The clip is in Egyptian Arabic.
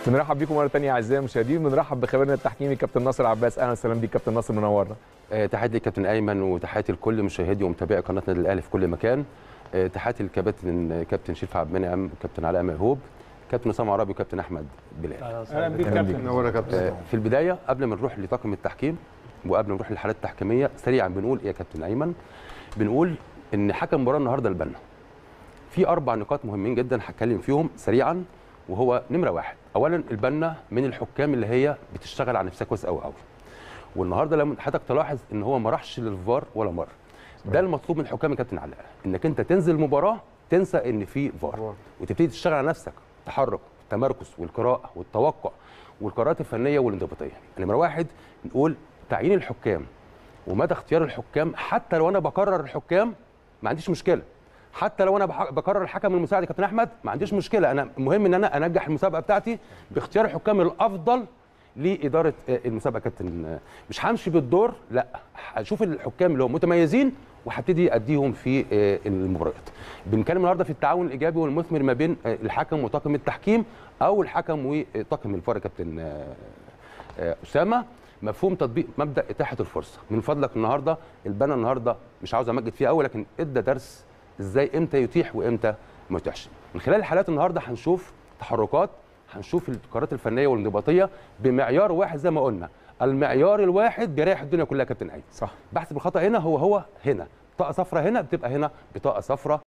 بنرحب بيكم مره ثانيه اعزائي المشاهدين بنرحب بخبيرنا التحكيمي كابتن ناصر عباس اهلا وسهلا بيك كابتن ناصر منورنا آه، تحياتي لكابتن ايمن وتحياتي لكل مشاهدي ومتابعي قناه النادي الاهلي في كل مكان آه، تحياتي للكابتن كابتن شريف عبد المنعم وكابتن علاء ميهوب كابتن اسامه عربي وكابتن احمد بلال اهلا بيك أهلاً بيك. كابتن منور يا كابتن آه، في البدايه قبل ما نروح لطاقم التحكيم وقبل ما نروح للحالات التحكيميه سريعا بنقول ايه يا كابتن ايمن بنقول ان حكم المباراه النهارده البنا في اربع نقاط مهمين جدا هتكلم فيهم سريعا وهو نمره واحد اولا البنا من الحكام اللي هي بتشتغل على نفسها كويس قوي قوي والنهارده لما حضرتك تلاحظ ان هو ما راحش للفار ولا مره ده المطلوب من حكام الكابتن علاء انك انت تنزل مباراه تنسى ان في فار وتبتدي تشتغل على نفسك تحرك التمركز والقراءه والتوقع والقرارات الفنيه والانضباطيه نمره واحد نقول تعيين الحكام ومدى اختيار الحكام حتى لو انا بقرر الحكام ما عنديش مشكله حتى لو انا بح- بقرر الحكم المساعد يا كابتن احمد ما عنديش مشكله انا المهم ان انا انجح المسابقه بتاعتي باختيار الحكام الافضل لاداره آه، المسابقه يا كابتن آه، مش همشي بالدور لا هشوف الحكام اللي هم متميزين وهبتدي اديهم في آه، المباريات بنتكلم النهارده في التعاون الايجابي والمثمر ما بين آه، الحكم وطاقم التحكيم او الحكم وطاقم الفار يا كابتن آه، آه، اسامه مفهوم تطبيق مبدا اتاحه الفرصه من فضلك النهارده البنا النهارده مش عاوز امجد فيها قوي لكن ادى درس ازاي امتى يتيح وامتى ما يتيحش من خلال الحالات النهارده هنشوف تحركات هنشوف القرارات الفنيه والانضباطيه بمعيار واحد زي ما قلنا المعيار الواحد بيريح الدنيا كلها يا كابتن ايمن صح بحسب الخطا هنا هو هو هنا بطاقه صفراء هنا بتبقى هنا بطاقه صفراء